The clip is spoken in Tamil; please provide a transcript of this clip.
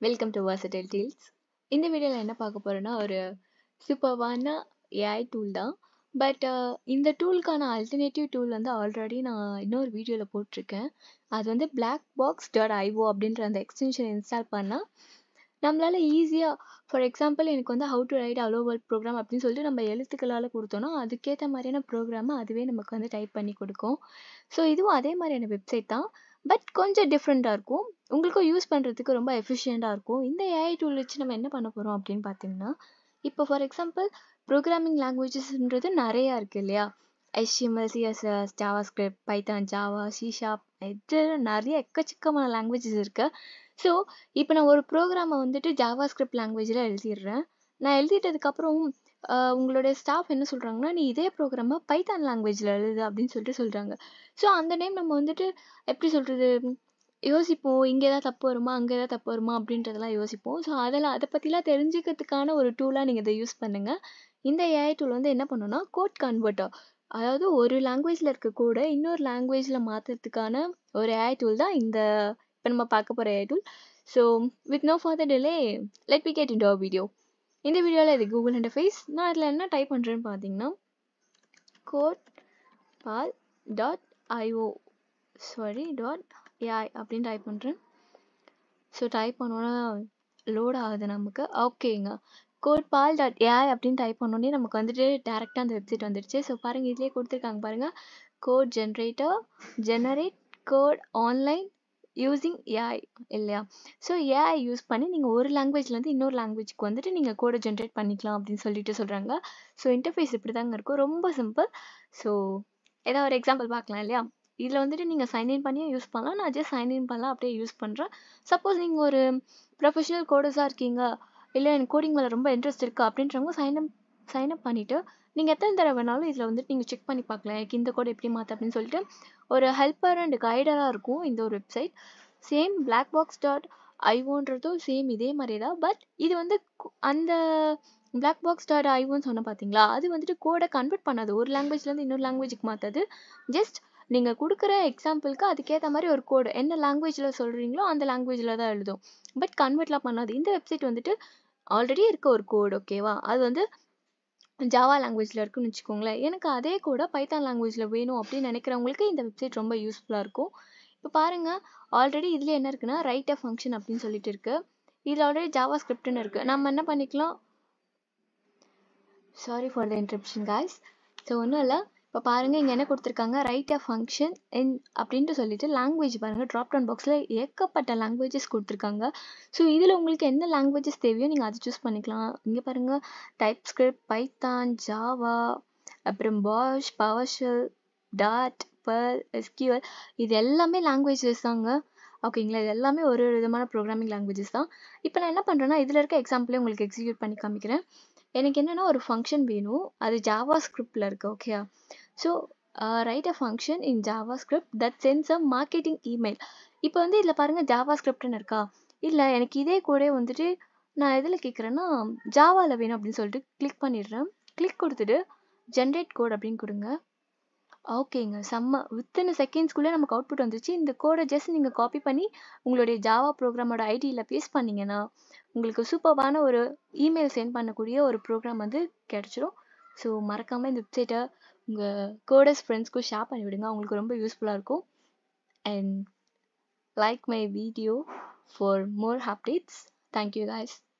Welcome to Versatile Tales. இந்த வீடியோல என்ன பார்க்க போறோம்னா, ஒரு சூப்பர்வான ஏஐ டூல் தான். பட் அ இந்த டூலுக்கான அல்டர்னேட்டிவ் டூல் வந்து ஆல்ரெடி நான் இன்னொரு வீடியோல போட்டிருக்கேன். அது வந்து blackbox.io அப்படின்ற அந்த எக்ஸ்டென்ஷன் இன்ஸ்டால் பண்ணா, நம்மளால ஈஸியா ஃபார் எக்ஸாம்பிள் எனக்கு வந்து how to write hello world program அப்படின்னு சொல்லிட்டு நம்ம எழுத்துக்களால குடுத்தோம்னா, அதுக்கேத்த மாரியான ப்ரோகிராம அதுவே நமக்கு வந்து டைப் பண்ணி குடுக்கும். ஸோ இதுவும் அதே மாரியான வெப்சைட் தான். பட் கொஞ்சம் டிஃப்ரெண்ட்டா இருக்கும். உங்களுக்கும் யூஸ் பண்றதுக்கு ரொம்ப எஃபிஷியன்ட்டா இருக்கும். இந்த ஏஐ டூல் வச்சு நம்ம என்ன பண்ண போறோம் அப்படின்னு பார்த்தீங்கன்னா, இப்போ ஃபார் எக்ஸாம்பிள் ப்ரோகிராமிங் லாங்குவேஜஸ்ன்றது நெறையா இருக்கு இல்லையா? HTML, CSS, JavaScript, Python, Java, C Sharp இது நெறைய எக்கச்சக்கமான லாங்குவேஜஸ் இருக்கு. ஸோ இப்போ நான் ஒரு ப்ரோகிராம வந்துட்டு JavaScript லாங்குவேஜ்ல எழுதிடுறேன். நான் எழுதிட்டதுக்கப்புறம் அ உங்களுடைய ஸ்டாஃப் என்ன சொல்றாங்கன்னா, "நீ இதே ப்ரோகிராம பைத்தான் லாங்குவேஜ்ல எழுது" அப்படின்னு சொல்லிட்டு சொல்றாங்க. ஸோ அந்த டைம் நம்ம வந்துட்டு எப்படி சொல்றது? யோசிப்போம். இங்க ஏதாவது தப்பு வருமா? அங்க ஏதாவது தப்பு வருமா? அப்படின்றதெல்லாம் யோசிப்போம். ஸோ அதெல்லாம் அத பத்திலாம் தெரிஞ்சுக்கிறதுக்கான ஒரு டூலா நீங்க இத யூஸ் பண்ணுங்க. இந்த ஏஐ டூல் வந்து என்ன பண்ணும்னா, கோட் கன்வெர்ட்டர் அதாவது ஒரு லாங்குவேஜ்ல இருக்க கோட இன்னொரு லாங்குவேஜ்ல மாத்துறதுக்கான ஒரு ஏஐ டூல் தான் இந்த இப்ப நம்ம பார்க்க போற AI tool. So with no further delay let me get into our video. இந்த வீடியோல இது கூகுள் இன்டர்ஃபேஸ். நான் இதுல என்ன டைப் பண்றேன்னு பார்த்தீங்கன்னா, codepal.io சாரி டாட் ஏஐ அப்படின்னு டைப் பண்றேன். ஸோ டைப் பண்ணோனே லோட் ஆகுது நமக்கு. ஓகேங்க. codepal.ai அப்படின்னு டைப் பண்ணோனே நமக்கு வந்துட்டு டைரக்ட்டா அந்த வெப்சைட் வந்துருச்சு. ஸோ பாருங்க இதுலயே குடுத்துருக்காங்க பாருங்க. Code generator, generate code online using AI இல்லையா? ஸோ ஏஐ யூஸ் பண்ணி நீங்க ஒரு லாங்குவேஜ்லேருந்து இன்னொரு லாங்குவேஜ்க்கு வந்துட்டு நீங்க கோட ஜெனரேட் பண்ணிக்கலாம் அப்படின்னு சொல்லிட்டு சொல்றாங்க. ஸோ இன்டர்ஃபேஸ் இப்படிதாங்க இருக்கும். ரொம்ப சிம்பிள். ஸோ ஏதாவது ஒரு எக்ஸாம்பிள் பார்க்கலாம் இல்லையா? இதுல வந்துட்டு நீங்க சைன் இன் பண்ணியும் யூஸ் பண்ணலாம். நான் ஜஸ்ட் சைன் இன் பண்ணலாம் அப்படியே யூஸ் பண்றேன். சப்போஸ் நீங்க ஒரு ப்ரொஃபஷனல் கோடர்ஸா இருக்கீங்க, இல்ல எனக்கு கோடிங் மேல ரொம்ப இன்ட்ரெஸ்ட் இருக்கு அப்படின்றவங்க சைன் அப் சைன் அப் பண்ணிட்டு, நீங்க எத்தன தடவ வேணாலும் இதுல வந்துட்டு நீங்க செக் பண்ணி பார்க்கலாம். எனக்கு இந்த கோட் எப்படி மாத்த அப்படின்னு சொல்லிட்டு ஒரு ஹெல்ப்பர் அண்ட் கைடரா இருக்கும் இந்த ஒரு வெப்சைட். சேம் blackbox.ioன்றதும் சேம் இதே மாரியே தான். பட் இது வந்து கு அந்த blackbox.ioன்னு சொன்னேன் பார்த்தீங்களா? அது வந்துட்டு கோட கன்வெர்ட் பண்ணாது. ஒரு லாங்குவேஜ்லேருந்து இன்னொரு லாங்குவேஜ்க்கு மாத்தாது. ஜஸ்ட் நீங்க குடுக்குற எக்ஸாம்பிள்க்கு அதுக்கேத்த மாரி ஒரு கோடு என்ன லாங்குவேஜ்ல சொல்றீங்களோ அந்த லாங்குவேஜ்ல தான் எழுதும். பட் கன்வெர்ட்லாம் பண்ணாது. இந்த வெப்சைட் வந்துட்டு ஆல்ரெடி இருக்க ஒரு கோட் ஓகேவா? அது வந்து ஜாவா லாங்குவேஜ்ல இருக்குன்னு வச்சுக்கோங்களேன். எனக்கு அதே கோட பைத்தான் லாங்குவேஜ்ல வேணும் அப்படின்னு நினைக்கிறவங்களுக்கு இந்த வெப்சைட் ரொம்ப யூஸ்ஃபுல்லா இருக்கும். இப்ப பாருங்க ஆல்ரெடி இதுல என்ன இருக்குன்னா, ரைட் எ ஃபங்ஷன் அப்படின்னு சொல்லிட்டு இருக்கு. இதுல ஆல்ரெடி JavaScriptன்னு இருக்கு. நம்ம என்ன பண்ணிக்கலாம் sorry for the interruption guys. So ஒண்ணும் இல்ல. இப்ப பாருங்க இங்க என்ன குடுத்துருக்காங்க, ரைட் எ ஃபங்ஷன் இன் அப்படின்ட்டு சொல்லிட்டு லாங்குவேஜ் பாருங்க ட்ராப் டவுன் பாக்ஸ்ல ஏகப்பட்ட லாங்குவேஜஸ் குடுத்துருக்காங்க. ஸோ இதுல உங்களுக்கு என்ன லாங்குவேஜஸ் தேவையோ நீங்க அத சூஸ் பண்ணிக்கலாம். இங்க பாருங்க டைப்ஸ்கிரிப்ட், பைத்தான், ஜாவா, அப்புறம் Bash, PowerShell, dot, Perl, SQL இது எல்லாமே லாங்குவேஜஸ் தாங்க. ஓகேங்களா? இது எல்லாமே ஒரு ஒரு விதமான ப்ரோகிராமிங் லாங்குவேஜஸ் தான். இப்ப நான் என்ன பண்றேன்னா, இதுல இருக்க எக்ஸாம்பிளே உங்களுக்கு எக்ஸிக்யூட் பண்ணி காமிக்கிறேன். எனக்கு என்னன்னா ஒரு ஃபங்ஷன் வேணும். அது JavaScriptல இருக்கு. ஓகேயா? So uh write a function in JavaScript that sends a marketing email. இப்ப வந்து இதுல பாருங்க JavaScriptன்னு இருக்கா? இல்ல எனக்கு இதே கோடே வந்துட்டு நான் எதுல கேட்கிறேன்னா, ஜாவால வேணும் அப்படின்னு சொல்லிட்டு கிளிக் பண்ணிடுறேன். கிளிக் குடுத்துட்டு ஜெனரேட் கோட் அப்படின்னு குடுங்க. ஓகேங்க. செம்ம. வித்தின் அ செகண்ட்ஸ்குள்ள நமக்கு அவுட்புட் வந்துருச்சு. இந்த கோட ஜஸ்ட் நீங்க காப்பி பண்ணி உங்களுடைய ஜாவா ப்ரோகிராமோட ஐடில பேஸ்ட் பண்ணீங்கன்னா, உங்களுக்கு சூப்பர்பான ஒரு இமெயில் சென்ட் பண்ணக்கூடிய ஒரு ப்ரோகிராம் வந்து கிடைச்சிரும். ஸோ மறக்காம இந்த வெப்சைட்ட உங்க கோடர்ஸ் ஃப்ரெண்ட்ஸ்க்கும் ஷேர் பண்ணி விடுங்க. அவங்களுக்கு ரொம்ப யூஸ்ஃபுல்லா இருக்கும். And like my video for more updates. Thank you guys.